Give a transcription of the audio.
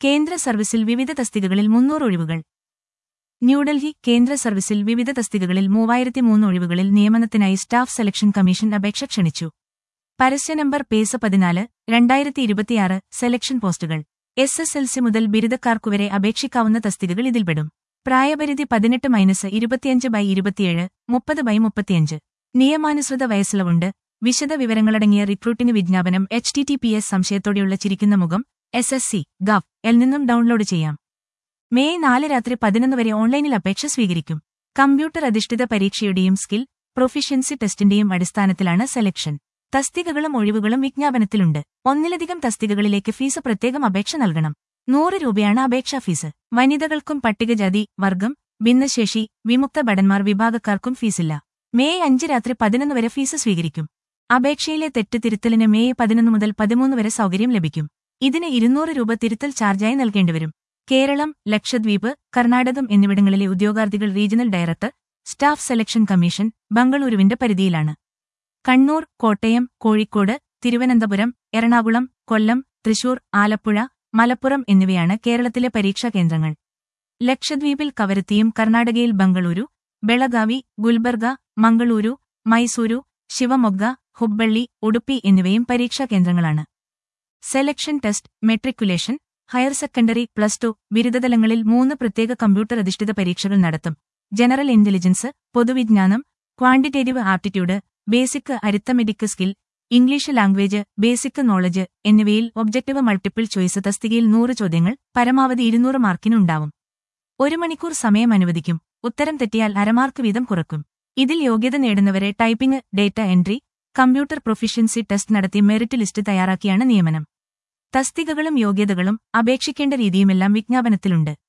കേന്ദ്ര സർവീസിൽ വിവിധ തസ്തികകളിൽ മുന്നൂറ് ഒഴിവുകൾ ന്യൂഡൽഹി കേന്ദ്ര സർവീസിൽ വിവിധ തസ്തികകളിൽ മൂവായിരത്തി മൂന്ന് ഒഴിവുകളിൽ നിയമനത്തിനായി സ്റ്റാഫ് സെലക്ഷൻ കമ്മീഷൻ അപേക്ഷ ക്ഷണിച്ചു പരസ്യ നമ്പർ പേസ് പതിനാല് രണ്ടായിരത്തി ഇരുപത്തിയാറ് സെലക്ഷൻ പോസ്റ്റുകൾ എസ് എസ് എൽ സി മുതൽ ബിരുദക്കാർക്കുവരെ അപേക്ഷിക്കാവുന്ന തസ്തികകൾ ഇതിൽപ്പെടും പ്രായപരിധി പതിനെട്ട് മൈനസ് ഇരുപത്തിയഞ്ച് ബൈ ഇരുപത്തിയേഴ് മുപ്പത് ബൈ മുപ്പത്തിയഞ്ച് നിയമാനുസൃത വയസ്സിളവുണ്ട് വിശദ വിവരങ്ങളടങ്ങിയ റിക്രൂട്ടിംഗ് വിജ്ഞാപനം H T T P S സംശയത്തോടെയുള്ള ചിരിക്കുന്ന മുഖം S S C gov L നിന്നും ഡൗൺലോഡ് ചെയ്യാം മെയ് നാല് രാത്രി പതിനൊന്ന് വരെ ഓൺലൈനിൽ അപേക്ഷ സ്വീകരിക്കും കമ്പ്യൂട്ടർ അധിഷ്ഠിത പരീക്ഷയുടെയും സ്കിൽ പ്രൊഫിഷ്യൻസി ടെസ്റ്റിന്റെയും അടിസ്ഥാനത്തിലാണ് സെലക്ഷൻ തസ്തികകളും ഒഴിവുകളും വിജ്ഞാപനത്തിലുണ്ട് ഒന്നിലധികം തസ്തികകളിലേക്ക് ഫീസ് പ്രത്യേകം അപേക്ഷ നൽകണം നൂറ് രൂപയാണ് അപേക്ഷാ ഫീസ് വനിതകൾക്കും പട്ടികജാതി വർഗം ഭിന്നശേഷി വിമുക്ത ഭടന്മാർ വിഭാഗക്കാർക്കും ഫീസില്ല മെയ് അഞ്ച് രാത്രി പതിനൊന്ന് വരെ ഫീസ് സ്വീകരിക്കും അപേക്ഷയിലെ തെറ്റ് തിരുത്തലിന് മെയ് പതിനൊന്ന് മുതൽ പതിമൂന്ന് വരെ സൗകര്യം ലഭിക്കും ഇതിന് ഇരുന്നൂറ് രൂപ തിരുത്തൽ ചാർജായി നൽകേണ്ടിവരും കേരളം ലക്ഷദ്വീപ് കർണാടകം എന്നിവിടങ്ങളിലെ ഉദ്യോഗാർത്ഥികൾ regional director staff selection commission ബംഗളൂരുവിന്റെ പരിധിയിലാണ് കണ്ണൂർ കോട്ടയം കോഴിക്കോട് തിരുവനന്തപുരം എറണാകുളം കൊല്ലം തൃശൂർ ആലപ്പുഴ മലപ്പുറം എന്നിവയാണ് കേരളത്തിലെ പരീക്ഷാ കേന്ദ്രങ്ങൾ ലക്ഷദ്വീപിൽ കവരത്തിയും കർണാടകയിൽ ബംഗളൂരു ബെളഗാവി ഗുൽബർഗ മംഗളൂരു മൈസൂരു ശിവമൊഗ്ഗ ഹുബ്ബള്ളി ഉടുപ്പി എന്നിവയും പരീക്ഷാ കേന്ദ്രങ്ങളാണ് selection test matriculation higher secondary plus two ബിരുദതലങ്ങളിൽ മൂന്ന് പ്രത്യേക കമ്പ്യൂട്ടർ അധിഷ്ഠിത പരീക്ഷകൾ നടത്തും ജനറൽ ഇന്റലിജൻസ് പൊതുവിജ്ഞാനം quantitative aptitude basic arithmetic skill English language basic knowledge എന്നിവയിൽ ഒബ്ജക്റ്റീവ് മൾട്ടിപ്പിൾ ചോയ്സ് തസ്തികയിൽ നൂറ് ചോദ്യങ്ങൾ പരമാവധി ഇരുന്നൂറ് മാർക്കിനുണ്ടാവും ഒരു മണിക്കൂർ സമയം അനുവദിക്കും ഉത്തരം തെറ്റിയാൽ അരമാർക്ക് വീതം കുറക്കും ഇതിൽ യോഗ്യത നേടുന്നവരെ typing data entry computer proficiency test നടത്തി മെറിറ്റ് ലിസ്റ്റ് തയ്യാറാക്കിയാണ് നിയമനം തസ്തികകളും യോഗ്യതകളും അപേക്ഷിക്കേണ്ട രീതിയുമെല്ലാം വിജ്ഞാപനത്തിലുണ്ട്